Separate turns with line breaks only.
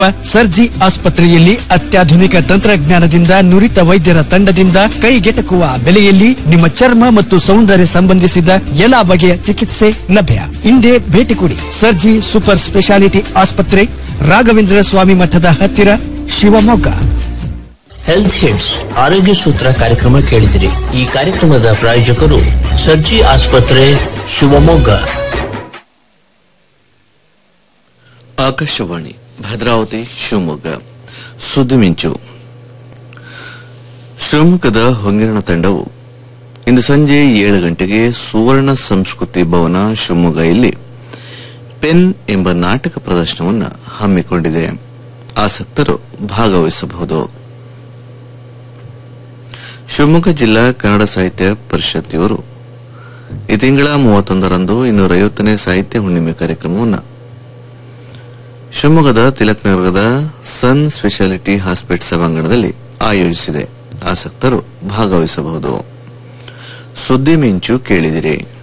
ಸರ್ಜಿ ಆಸ್ಪತ್ರೆಯಲ್ಲಿ ಅತ್ಯಾಧುನಿಕ ತಂತ್ರಜ್ಞಾನದಿಂದ ನುರಿತ ವೈದ್ಯರ ತಂಡದಿಂದ ಕೈಗೆಟಕುವ ಬೆಲೆಯಲ್ಲಿ ನಿಮ್ಮ ಚರ್ಮ ಮತ್ತು ಸೌಂದರ್ಯ ಸಂಬಂಧಿಸಿದ ಎಲ್ಲಾ ಬಗೆಯ ಚಿಕಿತ್ಸೆ ಲಭ್ಯ ಹಿಂದೆ ಭೇಟಿ ಕೊಡಿ ಸರ್ಜಿ ಸೂಪರ್ ಸ್ಪೆಷಾಲಿಟಿ ಆಸ್ಪತ್ರೆ ರಾಘವೇಂದ್ರ ಸ್ವಾಮಿ ಮಠದ ಹತ್ತಿರ ಶಿವಮೊಗ್ಗ
ಹೆಲ್ತ್ ಹಿಟ್ಸ್ ಆರೋಗ್ಯ ಸೂತ್ರ ಕಾರ್ಯಕ್ರಮ ಕೇಳಿದಿರಿ ಈ ಕಾರ್ಯಕ್ರಮದ ಪ್ರಾಯೋಜಕರು ಸರ್ಜಿ ಆಸ್ಪತ್ರೆ ಶಿವಮೊಗ್ಗ
ಆಕಾಶವಾಣಿ ಭದ್ರಾವತಿ ಶಿವಮೊಗ್ಗ ಸುದ್ದಿ ಮಿಂಚು ಶಿವಮೊಗ್ಗದ ಹೊಂಗಿರಣ ತಂಡವು ಇಂದು ಸಂಜೆ ಏಳು ಗಂಟೆಗೆ ಸುವರ್ಣ ಸಂಸ್ಕೃತಿ ಭವನ ಶಿವಮೊಗ್ಗ ಇಲ್ಲಿ ಪೆನ್ ಎಂಬ ನಾಟಕ ಪ್ರದರ್ಶನವನ್ನು ಹಮ್ಮಿಕೊಂಡಿದೆ ಆಸಕ್ತರು ಭಾಗವಹಿಸಬಹುದು ಶಿವಮೊಗ್ಗ ಜಿಲ್ಲಾ ಕನ್ನಡ ಸಾಹಿತ್ಯ ಪರಿಷತ್ ಇವರು ಈ ತಿಂಗಳ ಮೂವತ್ತೊಂದರಂದು ಇನ್ನೂರ ಐವತ್ತನೇ ಸಾಹಿತ್ಯ ಹುಣ್ಣಿಮೆ ಕಾರ್ಯಕ್ರಮವನ್ನು ಶಿವಮೊಗ್ಗದ ತಿಲಕ್ ನಗರದ ಸನ್ ಸ್ಪೆಷಾಲಿಟಿ ಹಾಸ್ಪಿಟಲ್ ಸಭಾಂಗಣದಲ್ಲಿ ಆಯೋಜಿಸಿದೆ ಆಸಕ್ತರು ಭಾಗವಹಿಸಬಹುದು ಸುದ್ದಿ ಮಿಂಚು ಕೇಳಿದಿರಿ